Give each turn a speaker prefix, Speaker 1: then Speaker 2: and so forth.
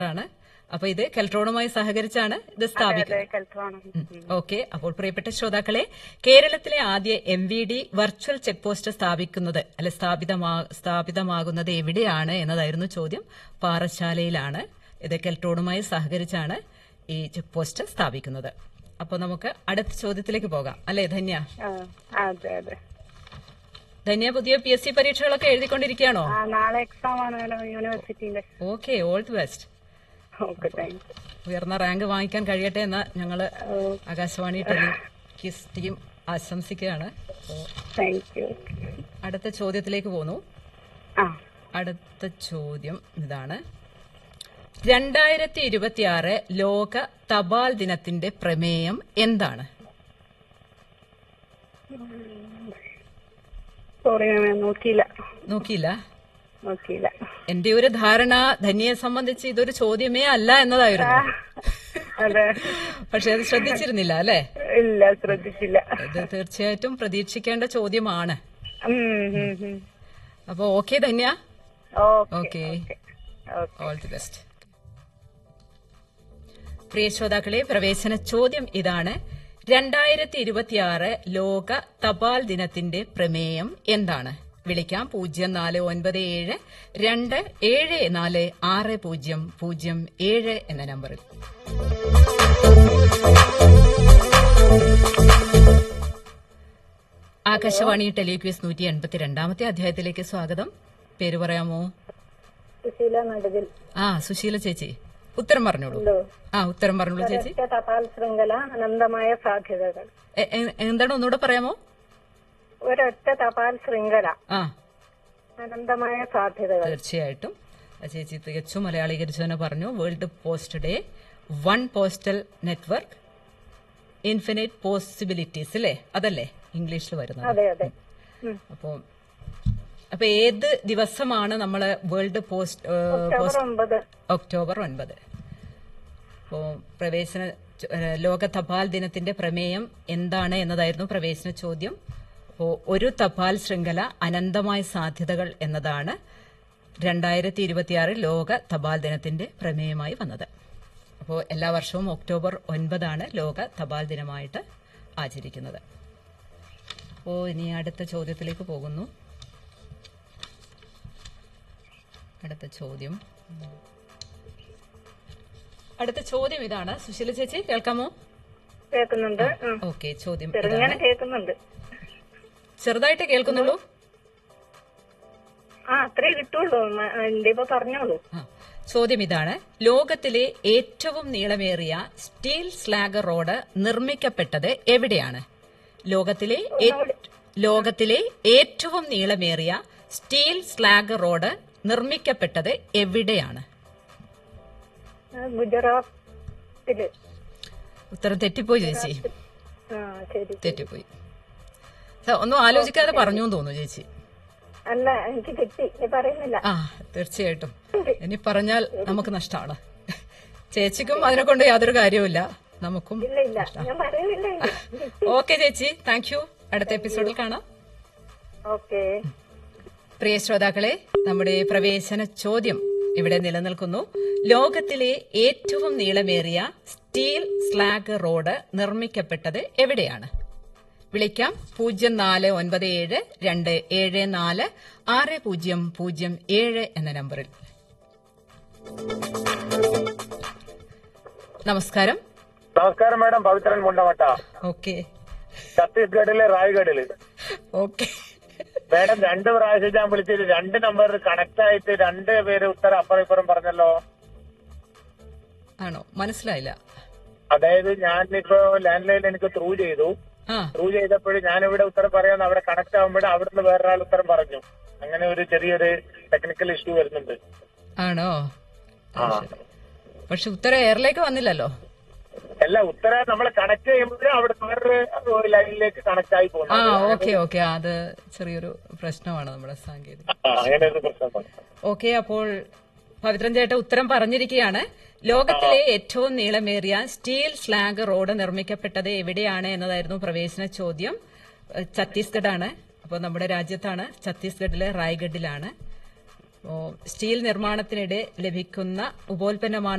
Speaker 1: ആണ് അപ്പൊ ഇത് കെൽട്രോണുമായി സഹകരിച്ചാണ് ഇത് സ്ഥാപിക്കുന്നത്
Speaker 2: കെൽട്രോണം
Speaker 1: ഓക്കെ അപ്പോൾ പ്രിയപ്പെട്ട ശ്രോതാക്കളെ കേരളത്തിലെ ആദ്യ M V D virtual check post സ്ഥാപിക്കുന്നത് അല്ലെ സ്ഥാപിതമാ സ്ഥാപിതമാകുന്നത് എവിടെയാണ് എന്നതായിരുന്നു ചോദ്യം പാറശാലയിലാണ് ഇത് കെൽട്രോണുമായി സഹകരിച്ചാണ് ഈ ചെക്ക് പോസ്റ്റ് സ്ഥാപിക്കുന്നത് അപ്പോൾ നമുക്ക് അടുത്ത ചോദ്യത്തിലേക്ക് പോകാം അല്ലേ ധന്യ
Speaker 2: ആ, അതെ അതെ
Speaker 1: ധന്യ പുതിയ പി എസ് സി പരീക്ഷകളൊക്കെ എഴുതിക്കൊണ്ടിരിക്കുകയാണോ
Speaker 2: ആ നാളെ എക്സാം ആണ് യൂണിവേഴ്സിറ്റിന്റെ
Speaker 1: okay all the best
Speaker 2: okay thank
Speaker 1: ഉയർന്ന റാങ്ക് വാങ്ങിക്കാൻ കഴിയട്ടെ എന്ന് ഞങ്ങള് ആകാശവാണി ടെലികിസ് ടീം ആശംസിക്കുകയാണ് അപ്പോൾ
Speaker 2: താങ്ക് യു
Speaker 1: അടുത്ത ചോദ്യത്തിലേക്ക് പോന്നു
Speaker 2: ആ
Speaker 1: അടുത്ത ചോദ്യം ഇതാണ് രണ്ടായിരത്തി ഇരുപത്തിയാറ് ലോക തപാൽ ദിനത്തിന്റെ പ്രമേയം എന്താണ്
Speaker 2: സോറി ഞാൻ നോക്കിയില്ല
Speaker 1: നോക്കിയില്ല
Speaker 2: നോക്കിയില്ല
Speaker 1: എന്റെ ഒരു ധാരണ ധന്യയെ സംബന്ധിച്ച് ഇതൊരു ചോദ്യമേ അല്ല എന്നതായിരുന്നു
Speaker 2: അതെ
Speaker 1: പക്ഷെ അത് ശ്രദ്ധിച്ചിരുന്നില്ല അല്ലെ
Speaker 2: ഇല്ല ശ്രദ്ധിച്ചില്ല
Speaker 1: ഇത് തീർച്ചയായിട്ടും പ്രതീക്ഷിക്കേണ്ട ചോദ്യമാണ്
Speaker 2: ഉം, ഉം, ഉം.
Speaker 1: അപ്പൊ okay Dhanya
Speaker 2: okay
Speaker 1: okay
Speaker 2: okay
Speaker 1: all the best പ്രിയ ശ്രോതാക്കളെ പ്രവേശന ചോദ്യം ഇതാണ് രണ്ടായിരത്തി ഇരുപത്തിയാറ് ലോക തപാൽ ദിനത്തിന്റെ പ്രമേയം എന്താണ് വിളിക്കാം പൂജ്യം നാല് ഒൻപത് ഏഴ് രണ്ട് ഏഴ് നാല് ആറ് പൂജ്യം പൂജ്യം ഏഴ് എന്ന നമ്പറിൽ ആകാശവാണി ടെലിക്യൂസ് നൂറ്റി എൺപത്തിരണ്ടാമത്തെ അധ്യായത്തിലേക്ക് സ്വാഗതം പേര് പറയാമോ
Speaker 2: സുശീല നടുവിൽ
Speaker 1: ആ സുശീല ചേച്ചി ഉത്തരം പറഞ്ഞോളൂ ആ ഉത്തരം പറഞ്ഞോളൂ ചേച്ചി
Speaker 2: ഒറ്റ തപാൽ ശൃംഖല അനന്തമായ സാധ്യതകൾ
Speaker 1: എ- എ- എന്താണ് ഒന്നുകൂടെ പറയാമോ
Speaker 2: ഒരൊറ്റ തപാൽ ശൃംഖല
Speaker 1: ആ
Speaker 2: അനന്തമായ സാധ്യതകൾ
Speaker 1: തീർച്ചയായിട്ടും ആ ചേച്ചി തികച്ചും മലയാളീകരിച്ചു തന്നെ പറഞ്ഞു world post day one postal network infinite possibilities അല്ലേ അതല്ലേ ഇംഗ്ലീഷിൽ വരുന്നത്
Speaker 2: അതെ അതെ ഉം.
Speaker 1: അപ്പോൾ അപ്പൊ ഏത് ദിവസമാണ് നമ്മള് വേൾഡ് പോസ്റ്റ് ഏഹ്,
Speaker 2: ഒക്ടോബർ ഒമ്പത്
Speaker 1: ഒക്ടോബർ ഒൻപത് അപ്പോൾ പ്രവേശന ഏഹ്, ലോക തപാൽ ദിനത്തിന്റെ പ്രമേയം എന്താണ് എന്നതായിരുന്നു പ്രവേശന ചോദ്യം അപ്പോൾ ഒരു തപാൽ ശൃംഖല അനന്തമായ സാധ്യതകൾ എന്നതാണ് രണ്ടായിരത്തി ഇരുപത്തിയാറ് ലോക തപാൽ ദിനത്തിന്റെ പ്രമേയമായി വന്നത് അപ്പോൾ എല്ലാ വർഷവും ഒക്ടോബർ ഒൻപതാണ് ലോക തപാൽ ദിനമായിട്ട് ആചരിക്കുന്നത് അപ്പോൾ ഇനി അടുത്ത ചോദ്യത്തിലേക്ക് പോകുന്നു അടുത്ത ചോദ്യം അടുത്ത ചോദ്യം ഇതാണ് സുശീല ചേച്ചി കേൾക്കാമോ
Speaker 2: കേൾക്കുന്നുണ്ട് ഉം.
Speaker 1: ഓക്കെ ചോദ്യം
Speaker 2: ചെറുങ്ങനെ
Speaker 1: ഇതാണ്
Speaker 2: കേൾക്കുന്നുണ്ട്
Speaker 1: ചെറുതായിട്ട് കേൾക്കുന്നുള്ളൂ
Speaker 2: ആ അത്രേ കിട്ടുള്ളൂ മ- ഇപ്പൊ പറഞ്ഞോളൂ
Speaker 1: ആ. ചോദ്യം ഇതാണ് ലോകത്തിലെ ഏറ്റവും നീളമേറിയ സ്റ്റീൽ സ്ലാഗ് റോഡ് നിർമ്മിക്കപ്പെട്ടത് എവിടെയാണ് ലോകത്തിലെ ഏ- ലോകത്തിലെ ഏറ്റവും നീളമേറിയ സ്റ്റീൽ സ്ലാഗ് റോഡ് നിർമ്മിക്കപ്പെട്ടത് എവിടെയാണ്
Speaker 2: ആ, ഗുജറാത്തില്
Speaker 1: ഉത്തരം തെറ്റിപ്പോയി ചേച്ചി
Speaker 2: ആ ശരി
Speaker 1: തെറ്റിപ്പോയി സ- ഒന്നും ആലോചിക്കാതെ പറഞ്ഞു എന്ന് തോന്നുന്നു ചേച്ചി
Speaker 2: അല്ല എനിക്ക് കിട്ടി ഞാൻ പറയുന്നില്ല
Speaker 1: ആ തീർച്ചയായിട്ടും ഇനി പറഞ്ഞാൽ നമുക്ക് നഷ്ടമാണ് ചേച്ചിക്കും അതിനെ കൊണ്ട് യാതൊരു കാര്യവുമില്ല നമുക്കും
Speaker 2: ഇല്ല ഇല്ല ഞാൻ പറയുന്നില്ല
Speaker 1: ഓക്കെ ചേച്ചി താങ്ക് യു അടുത്ത എപ്പിസോഡിൽ കാണാം
Speaker 2: ഓക്കെ
Speaker 1: പ്രിയ ശ്രോതാക്കളെ നമ്മുടെ പ്രവേശന ചോദ്യം ഇവിടെ നിലനിൽക്കുന്നു ലോകത്തിലെ ഏറ്റവും നീളമേറിയ സ്റ്റീൽ സ്ലാഗ് റോഡ് നിർമ്മിക്കപ്പെട്ടത് എവിടെയാണ് വിളിക്കാം പൂജ്യം നാല് ഒൻപത് ഏഴ് രണ്ട് ഏഴ് നാല് ആറ് പൂജ്യം പൂജ്യം ഏഴ് എന്ന നമ്പറിൽ നമസ്കാരം
Speaker 3: നമസ്കാരം മാഡം പവിത്രൻ മുണ്ടമട്ട
Speaker 1: ഓക്കെ
Speaker 3: ഛത്തീസ്ഗഡിലെ റായ്ഗഡില്
Speaker 1: ഓക്കെ
Speaker 3: മാഡം രണ്ട് പ്രാവശ്യം ഞാൻ വിളിച്ചിട്ട് രണ്ട് നമ്പർ കണക്ട് ആയിട്ട് രണ്ട് പേര് ഉത്തരം അപ്പുറം ഇപ്പുറം പറഞ്ഞല്ലോ
Speaker 1: ആണോ മനസ്സിലായില്ല
Speaker 3: അതായത് ഞാനിപ്പോ ലാൻഡ് ലൈനിൽ എനിക്ക് ത്രൂ ചെയ്തു
Speaker 1: ആ
Speaker 3: ത്രൂ ചെയ്തപ്പോഴും ഞാനിവിടെ ഉത്തരം പറയാന്ന് അവിടെ കണക്ട് ആകുമ്പോഴും അവിടുന്ന് വേറൊരാൾ ഉത്തരം പറഞ്ഞു അങ്ങനെ ഒരു ചെറിയൊരു ടെക്നിക്കൽ ഇഷ്യൂ വരുന്നുണ്ട്
Speaker 1: ആണോ
Speaker 3: ആ
Speaker 1: പക്ഷെ ഉത്തരം എയറിലേക്ക് വന്നില്ലല്ലോ
Speaker 3: അല്ല ഉത്തരം നമ്മൾ കണക്ട് ചെയ്യുമ്പോഴും അവിടെ വേറൊരു ലൈനിലേക്ക് കണക്ട് ആയി
Speaker 1: ആ
Speaker 3: പോകുന്നു
Speaker 1: ഓക്കെ ഓക്കെ അത് ചെറിയൊരു പ്രശ്നമാണ് നമ്മുടെ സാങ്കേതിക
Speaker 3: ആ, അങ്ങനെ ഒരു പ്രശ്നം
Speaker 1: ഓക്കെ അപ്പോൾ പവിത്രൻ ചേട്ടൻ ഉത്തരം പറഞ്ഞിരിക്കുകയാണ് ലോകത്തിലെ ഏറ്റവും നീളമേറിയ സ്റ്റീൽ സ്ലാഗ് റോഡ് നിർമ്മിക്കപ്പെട്ടത് എവിടെയാണ് എന്നതായിരുന്നു പ്രവേശന ചോദ്യം ഏഹ് ഛത്തീസ്ഗഡാണ് അപ്പോൾ നമ്മുടെ രാജ്യത്താണ് ഛത്തീസ്ഗഡിലെ റായ്ഗഡിലാണ് ഓ, സ്റ്റീൽ നിർമ്മാണത്തിനിടെ ലഭിക്കുന്ന ഉപോൽപ്പന്നമാണ്